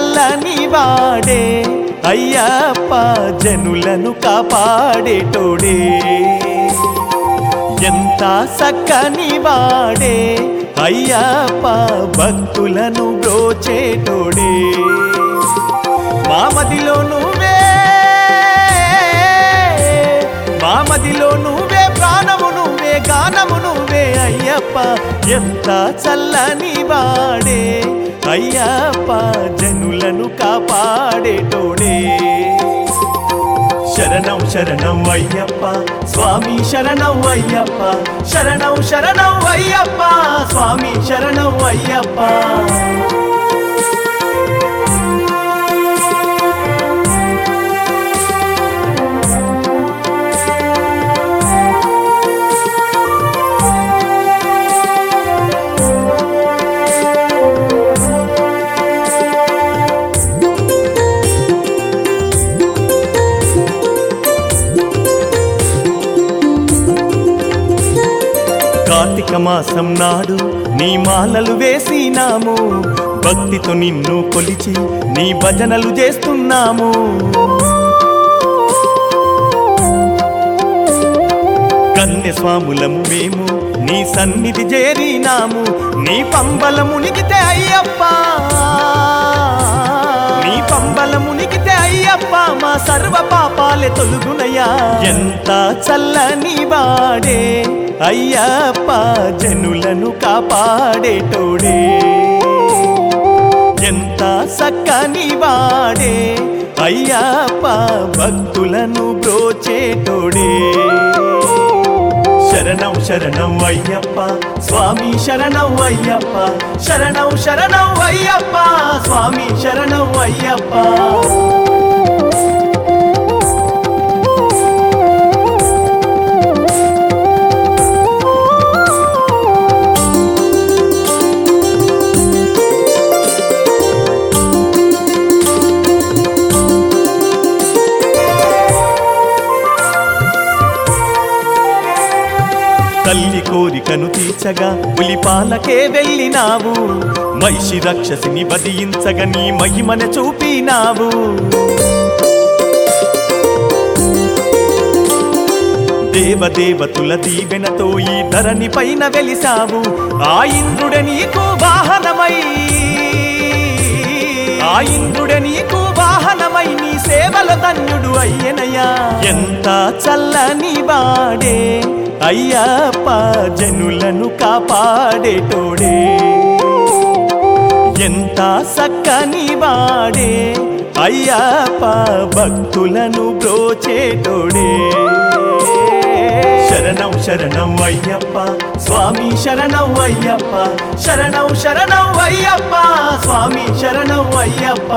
చల్లని వాడే అయ్యప్ప జనులను కాపాడేటోడే ఎంత సక్కని వాడే అయ్యప్ప భక్తులను బ్రోచేటోడే మామదిలో నువ్వే మామదిలో నువ్వే ప్రాణము నువ్వే గానము నువ్వే అయ్యప్ప ఎంత చల్లని వాడే అయ్యప్ప జనులను కాపాడేటోడే శరణం శరణం అయ్యప్ప స్వామి శరణం అయ్యప్ప శరణం శరణం అయ్యప్ప స్వామి శరణం అయ్యప్ప కార్తీక మాసం నాడు నీ మాలలు వేసినాము భక్తితో నిన్ను కొలిచి నీ భజనలు చేస్తున్నాము కన్య స్వాములము మేము నీ సన్నిధి చేరినాము నీ పంబల మునిగితే అయ్యప్ప నీ పంబల మునిగితే అయ్యప్ప మా సర్వ పాపాలే తొలుగునయ్యా ఎంత చల్లని వాడే అయ్యప్ప జనులను కాపాడేటోడే ఎంత సక్కని వాడే అయ్యప్ప భక్తులను బ్రోచేటోడే శరణం శరణం అయ్యప్ప స్వామి శరణం అయ్యప్ప శరణం శరణం అయ్యప్ప స్వామి శరణం అయ్యప్ప తల్లి కోరికను తీర్చగా పులిపాలకే వెళ్ళినావు మహిషి రక్షసిని వధించగా నీ మహిమన చూపినావు దేవదేవతుల దీవెనతో ఈ ధరణి పైన వెలిసావు ఆ ఇంద్రుడే నీకు వాహనమై ఆ ఇంద్రుడే నీకు వాహనమై నీ సేవల ధన్యుడు అయ్యనయ్యా ఎంత చల్లని వాడే అయ్యప్ప జనులను కాపాడేటోడే ఎంత సక్కని వాడే అయ్యప్ప భక్తులను బ్రోచేటోడే శరణం శరణం అయ్యప్ప స్వామి శరణం అయ్యప్ప శరణం శరణం అయ్యప్ప స్వామి శరణం అయ్యప్ప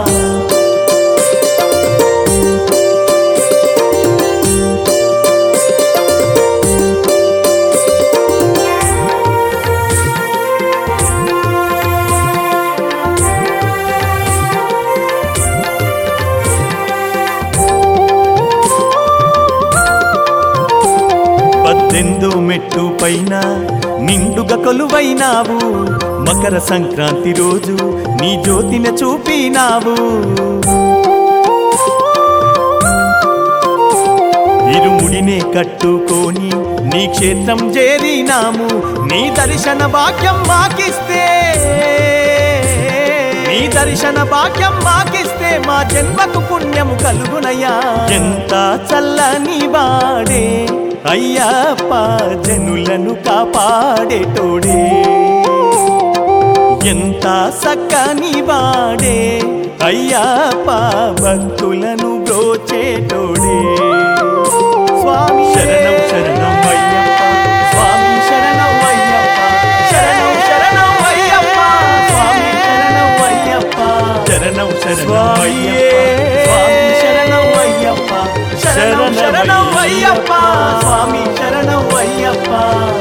పద్దెందో మెట్టు పైన నిండుగా కొలువైనావు మకర సంక్రాంతి రోజు నీ జ్యోతిన చూపినావు ఇరుముడినే కట్టుకొని నీ క్షేత్రం చేరినాము నీ దర్శన భాగ్యం మాకిస్తే నీ దర్శన భాగ్యం మాకిస్తే మా జన్మకు పుణ్యము కలుగునయ్యా ఎంత చల్లని వాడే అయ్యప్ప జనులను కాపాడేటోడే ఎంత సక్కని వాడే అయ్యప్ప భక్తులను బ్రోచేటోడే స్వామి శరణం శరణం అయ్యప్ప స్వామి శరణం అయ్యప్ప శరణం శరణం అయ్యప్ప స్వామి శరణం అయ్యప్ప శరణం శరణం అయ్యప్ప స్వామి శరణం అయ్యప్ప శరణం శరణం అయ్యప్ప స్వామి శరణం అయ్యప్ప